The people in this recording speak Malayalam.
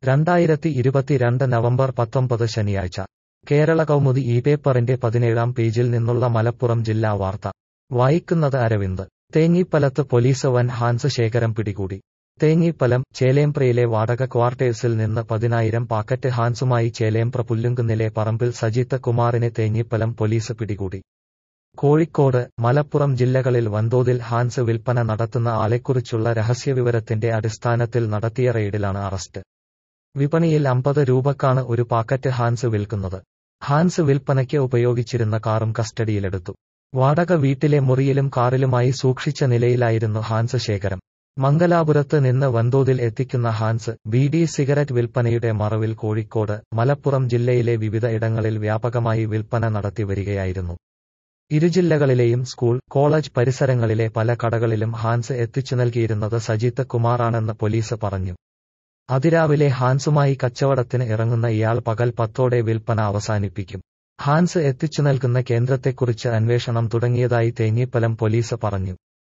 രണ്ടായിരത്തി ഇരുപത്തിരണ്ട് നവംബർ പത്തൊമ്പത് ശനിയാഴ്ച കേരള കൗമുദി ഈ പേപ്പറിന്റെ പതിനേഴാം പേജിൽ നിന്നുള്ള മലപ്പുറം ജില്ലാ വാർത്ത വായിക്കുന്നത് അരവിന്ദ് തേഞ്ഞിപ്പലത്ത് പോലീസ് വൻ ഹാൻസ് ശേഖരം പിടികൂടി തേഞ്ഞിപ്പലം ചേലേമ്പ്രയിലെ വാടക ക്വാർട്ടേഴ്സിൽ നിന്ന് പതിനായിരം പാക്കറ്റ് ഹാൻസുമായി ചേലേമ്പ്ര പുല്ലുങ്കുന്നിലെ പറമ്പിൽ സജിത്ത് കുമാറിനെ തേഞ്ഞിപ്പലം പോലീസ് പിടികൂടി കോഴിക്കോട് മലപ്പുറം ജില്ലകളിൽ വൻതോതിൽ ഹാൻസ് വിൽപ്പന നടത്തുന്ന ആളെക്കുറിച്ചുള്ള രഹസ്യവിവരത്തിന്റെ അടിസ്ഥാനത്തിൽ നടത്തിയ റെയ്ഡിലാണ് അറസ്റ്റ് വിപണിയിൽ അമ്പത് രൂപക്കാണ് ഒരു പാക്കറ്റ് ഹാൻസ് വിൽക്കുന്നത് ഹാൻസ് വിൽപ്പനയ്ക്ക് ഉപയോഗിച്ചിരുന്ന കാറും കസ്റ്റഡിയിലെടുത്തു വാടക വീട്ടിലെ മുറിയിലും കാറിലുമായി സൂക്ഷിച്ച നിലയിലായിരുന്നു ഹാൻസ് ശേഖരം മംഗലാപുരത്ത് നിന്ന് വൻതോതിൽ എത്തിക്കുന്ന ഹാൻസ് ബീഡി സിഗരറ്റ് വിൽപ്പനയുടെ മറവിൽ കോഴിക്കോട് മലപ്പുറം ജില്ലയിലെ വിവിധ ഇടങ്ങളിൽ വ്യാപകമായി വിൽപ്പന നടത്തി വരികയായിരുന്നു ഇരുജില്ലകളിലെയും സ്കൂൾ കോളേജ് പരിസരങ്ങളിലെ പല കടകളിലും ഹാൻസ് എത്തിച്ചു നൽകിയിരുന്നത് സജിത്ത് കുമാറാണെന്ന് പോലീസ് പറഞ്ഞു അതിരാവിലെ ഹാൻസുമായി കച്ചവടത്തിന് ഇറങ്ങുന്ന ഇയാൾ പകൽ പത്തോടെ വിൽപ്പന അവസാനിപ്പിക്കും ഹാൻസ് എത്തിച്ചു നൽകുന്ന കേന്ദ്രത്തെക്കുറിച്ച് അന്വേഷണം തുടങ്ങിയതായി തേഞ്ഞിപ്പലം പോലീസ് പറഞ്ഞു